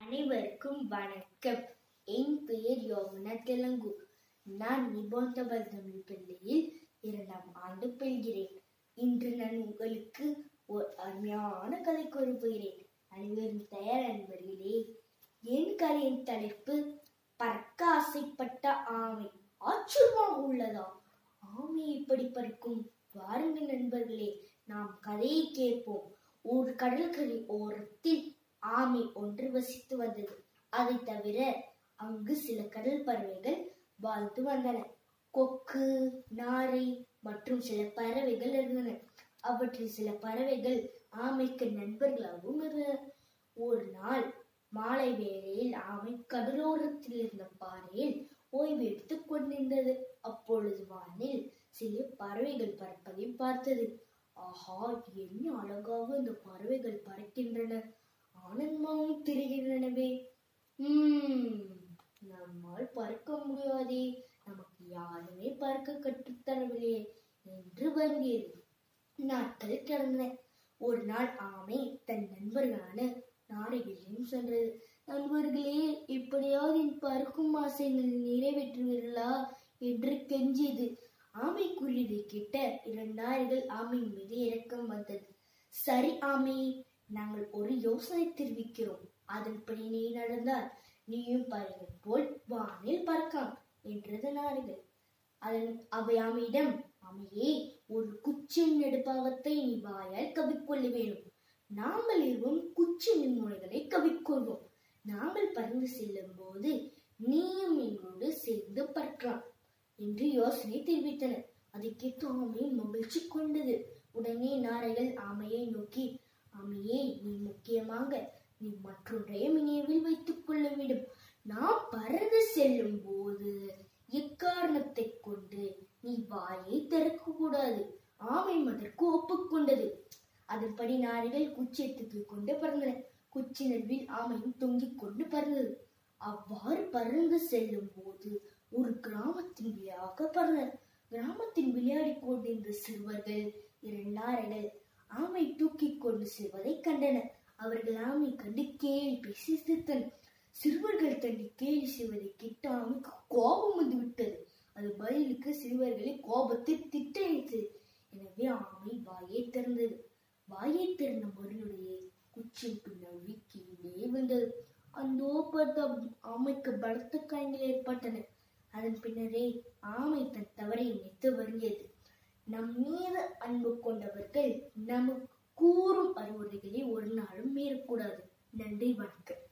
அனைவருக்கும் வணக்கம் என் பெயர் யோகனா தெலுங்கு நான் நிபந்தபல் தமிழ் பள்ளியில் இரண்டாம் ஆண்டு பயில்கிறேன் இன்று நான் உங்களுக்கு ஒரு அருமையான கதை கூற போகிறேன் அனைவரும் தயார் நண்பர்களே என் கதையின் தலைப்பு பறக்க ஆசைப்பட்ட ஆமை ஆச்சரியமாக உள்ளதா ஆமை எப்படி பறக்கும் வாருங்கள் நண்பர்களே நாம் கதையை கேட்போம் ஒரு கடற்கரை ஓரத்தில் ஆமை ஒன்று வசித்து வந்தது அதை தவிர அங்கு சில கடல் பறவைகள் வாழ்ந்து வந்தன கொக்கு நாரை மற்றும் சில பறவைகள் இருந்தன அவற்றில் சில பறவைகள் ஆமைக்கு நண்பர்களாகவும் இருந்தன ஒரு நாள் மாலை வேளையில் ஆமை கடலோரத்தில் இருந்த பாறையில் ஓய்வு எடுத்துக் கொண்டிருந்தது அப்பொழுது வானில் சில பறவைகள் பறப்பதை பார்த்தது ஆஹா என்ன அழகாக இந்த பறவைகள் பறக்கின்றன ஆனந்தமாகவும் திரிகின்றனவே உம் நம்மால் பறக்க முடியாதே நமக்கு யாருமே பறக்க கற்றுத்தரவில்லையே என்று வருகிறது நாட்கள் கடந்தன ஒரு நாள் ஆமை தன் நண்பர்களான நாரைகளிடம் சென்றது நண்பர்களே எப்படியாவது என் பறக்கும் ஆசைகளை நிறைவேற்றுவீர்களா என்று கெஞ்சியது ஆமை கூறியதை கேட்ட இரண்டு நாய்கள் ஆமையின் மீது இரக்கம் வந்தது சரி ஆமை நாங்கள் ஒரு யோசனை தெரிவிக்கிறோம் அதன்படி நீ நடந்தால் நீயும் பறவை போல் வானில் பறக்கலாம் என்றது நாய்கள் அதன் அவை ஆமையிடம் ஆமையே ஒரு குச்சின் நெடுப்பாகத்தை நீ வாயால் கவிக்கொள்ள வேணும் நாங்கள் இருவரும் குச்சியின் முனைகளை கவிக்கொள்வோம் நாங்கள் பறந்து செல்லும் போது நீயும் எங்களோடு சேர்ந்து பறக்கலாம் என்று யோசனை தெரிவித்தனர் அதை கேட்டு ஆமை மகிழ்ச்சி கொண்டது உடனே நாரைகள் ஆமையை நோக்கி ஆமையே நீ முக்கியமாக நீ மற்றொன்றையும் நினைவில் வைத்துக் கொள்ள வேண்டும் நாம் பறந்து செல்லும் போது எக்காரணத்தை கொண்டு நீ வாயை திறக்க கூடாது ஆமை அதற்கு ஒப்புக்கொண்டது அதன்படி நாரைகள் குச்சியை தூக்கிக் கொண்டு பறந்தன குச்சி நடுவில் ஆமையும் தொங்கிக் கொண்டு பறந்தது அவ்வாறு பறந்து செல்லும் போது ஒரு கிராமத்தின் வழியாக பறந்தனர் கிராமத்தில் விளையாடி கொண்டிருந்த சிறுவர்கள் இரண்டு நாரைகள் ஆமை தூக்கிக் கொண்டு செல்வதை கண்டனர் அவர்கள் ஆமை கண்டு கேலி பேசி சிரித்தனர் சிறுவர்கள் தன்னை கேலி செய்வதை கேட்டு ஆமைக்கு கோபம் வந்து விட்டது அது பதிலுக்கு சிறுவர்களை கோபத்தை திட்டழித்தது எனவே ஆமை வாயை திறந்தது வாயை திறந்த மறுநொடியே குச்சின் பின்னாடி கீழே விழுந்தது அந்த பார்த்த ஆமைக்கு பலத்த காயங்கள் ஏற்பட்டன அதன் பின்னரே ஆமை தன் தவறை நினைத்து வருகியது நம் மீது அன்பு கொண்டவர்கள் நமக்கு கூறும் அறிவுரைகளை ஒரு நாளும் மீறக்கூடாது நன்றி வணக்கம்